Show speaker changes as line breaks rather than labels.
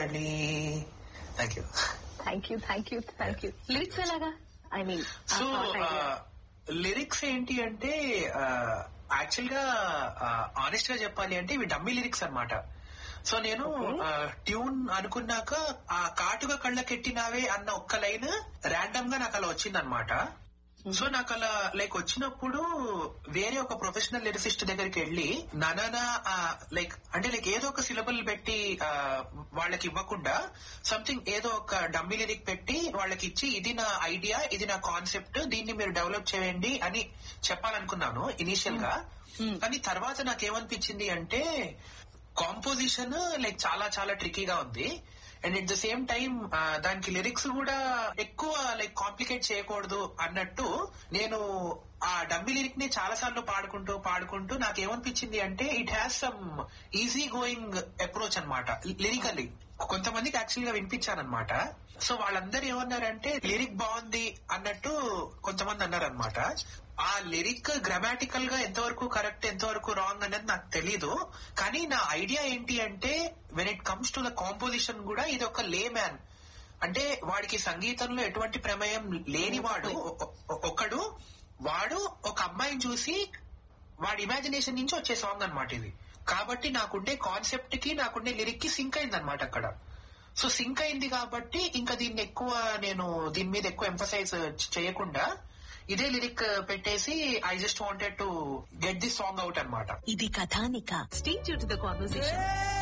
Thank you
thank you thank you thank you lyrics ఎలాగా I mean
so lyrics ఏంటి అంటే actual గా honest గా చెప్పాలి అంటే ఇవి డమ్మీ లిరిక్స్ అన్నమాట సో నేను ట్యూన్ అనుకున్నాక ఆ కాటుగా కళ్ళకెట్టినావే అన్న ఒక్క లైన్ ర్యాండమ్ గా నాకు అలా వచ్చిందనమాట సో నాకు అలా లైక్ వచ్చినప్పుడు వేరే ఒక ప్రొఫెషనల్ లిరిసిస్ట్ దగ్గరికి వెళ్ళి నానా లైక్ అంటే లైక్ ఏదో ఒక సిలబుల్ పెట్టి ఆ, వాళ్ళకి ఇవ్వకుండా సంథింగ్ ఏదో ఒక డమ్మీ లిరిక్ పెట్టి వాళ్ళకి ఇచ్చి ఇది నా ఐడియా ఇది నా కాన్సెప్ట్ దీన్ని మీరు డెవలప్ చేయండి అని చెప్పాలనుకున్నాను ఇనీషియల్ గా కానీ తర్వాత నాకేమనిపించింది అంటే కాంపోజిషన్ లైక్ చాలా చాలా ట్రికీగా ఉంది and at the same time దానికి లిరిక్స్ కూడా ఎక్కువ లైక్ కాంప్లికేట్ చేయకూడదు అన్నట్టు నేను ఆ డబ్బి లిరిక్ ని చాలా సార్లు పాడుకుంటూ పాడుకుంటూ నాకు ఏమనిపించింది అంటే it has some easy going approach అనమాట లిరికల్లీ కొంతమందికి యాక్చువల్ గా వినిపించానమాట సో వాళ్ళందరూ ఏమన్నారంటే లిరిక్ బాగుంది అన్నట్టు కొంతమంది అన్నారనమాట ఆ లిరిక్ గ్రామాటికల్ గా ఎంతవరకు కరెక్ట్ ఎంతవరకు రాంగ్ అనేది నాకు తెలీదు కానీ నా ఐడియా ఏంటి అంటే when it comes to the composition కూడా ఇది ఒక లే మ్యాన్ అంటే వాడికి సంగీతంలో ఎటువంటి ప్రమేయం లేనివాడు ఒ- ఒ- ఒకడు వాడు ఒక అమ్మాయిని చూసి వాడి ఇమాజినేషన్ నుంచి వచ్చే సాంగ్ అన్నమాట ఇది కాబట్టి నాకుండే కాన్సెప్ట్ కి నాకుండే లిరిక్ కి సింక్ అయింది అనమాట అక్కడ సో సింక్ అయింది కాబట్టి ఇంకా దీన్ని ఎక్కువ నేను దీని మీద ఎక్కువ ఎంఫసైజ్ చేయకుండా ఇదే లిరిక్ పెట్టేసి I just wanted to get this song out అన్నమాట
ఇది కథానిక
Stay tuned to the conversation.